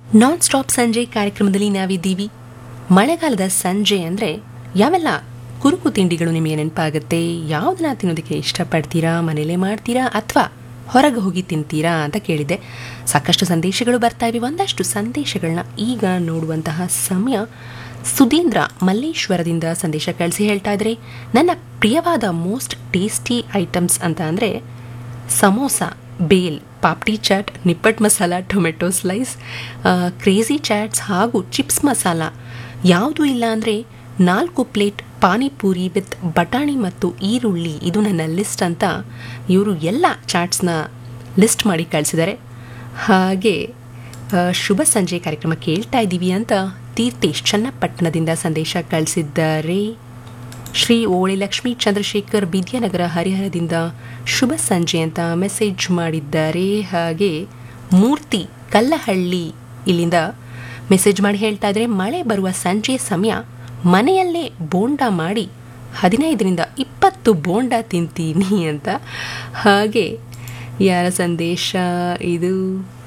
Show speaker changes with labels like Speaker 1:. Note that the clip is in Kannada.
Speaker 1: ನಾನ್ ಸ್ಟಾಪ್ ಸಂಜೆ ಕಾರ್ಯಕ್ರಮದಲ್ಲಿ ನಾವಿದ್ದೀವಿ ಮಳೆಗಾಲದ ಸಂಜೆ ಅಂದರೆ ಯಾವೆಲ್ಲ ಕುರುಕು ತಿಂಡಿಗಳು ನಿಮಗೆ ನೆನಪಾಗುತ್ತೆ ಯಾವುದನ್ನ ತಿನ್ನೋದಕ್ಕೆ ಇಷ್ಟಪಡ್ತೀರಾ ಮನೇಲೇ ಮಾಡ್ತೀರಾ ಅಥವಾ ಹೊರಗೆ ಹೋಗಿ ತಿಂತೀರಾ ಅಂತ ಕೇಳಿದೆ ಸಾಕಷ್ಟು ಸಂದೇಶಗಳು ಬರ್ತಾ ಇವೆ ಒಂದಷ್ಟು ಸಂದೇಶಗಳನ್ನ ಈಗ ನೋಡುವಂತಹ ಸಮಯ ಸುಧೀಂದ್ರ ಮಲ್ಲೇಶ್ವರದಿಂದ ಸಂದೇಶ ಕಳಿಸಿ ಹೇಳ್ತಾ ಇದ್ರೆ ನನ್ನ ಪ್ರಿಯವಾದ ಮೋಸ್ಟ್ ಟೇಸ್ಟಿ ಐಟಮ್ಸ್ ಅಂತ ಅಂದರೆ samosa bhel papdi chaat nippat masala tomato slice crazy chaats ಹಾಗೂ ಚಿಪ್ಸ್ ಮಸಾಲ ಯಾವುದೂ ಇಲ್ಲ ಅಂದರೆ ನಾಲ್ಕು ಪ್ಲೇಟ್ ಪಾನಿಪೂರಿ ವಿತ್ ಬಟಾಣಿ ಮತ್ತು ಈರುಳ್ಳಿ ಇದು ನನ್ನ ಲಿಸ್ಟ್ ಅಂತ ಇವರು ಎಲ್ಲ ಚಾಟ್ಸ್ನ ಲಿಸ್ಟ್ ಮಾಡಿ ಕಳಿಸಿದ್ದಾರೆ ಹಾಗೆ ಆ, ಶುಭ ಸಂಜೆ ಕಾರ್ಯಕ್ರಮ ಕೇಳ್ತಾ ಇದ್ದೀವಿ ಅಂತ ತೀರ್ಥೇಶ್ ಚನ್ನಪಟ್ಟಣದಿಂದ ಸಂದೇಶ ಕಳಿಸಿದ್ದಾರೆ ಶ್ರೀ ಓಳೆ ಲಕ್ಷ್ಮೀ ಚಂದ್ರಶೇಖರ್ ವಿದ್ಯಾನಗರ ಹರಿಹರದಿಂದ ಶುಭ ಸಂಜೆ ಅಂತ ಮೆಸೇಜ್ ಮಾಡಿದ್ದಾರೆ ಹಾಗೆ ಮೂರ್ತಿ ಕಲ್ಲಹಳ್ಳಿ ಇಲ್ಲಿಂದ ಮೆಸೇಜ್ ಮಾಡಿ ಹೇಳ್ತಾ ಇದ್ರೆ ಮಳೆ ಬರುವ ಸಂಜೆ ಸಮಯ ಮನೆಯಲ್ಲೇ ಬೋಂಡ ಮಾಡಿ ಹದಿನೈದರಿಂದ ಇಪ್ಪತ್ತು ಬೋಂಡ ತಿಂತೀನಿ ಅಂತ ಹಾಗೆ ಯಾರ ಸಂದೇಶ ಇದು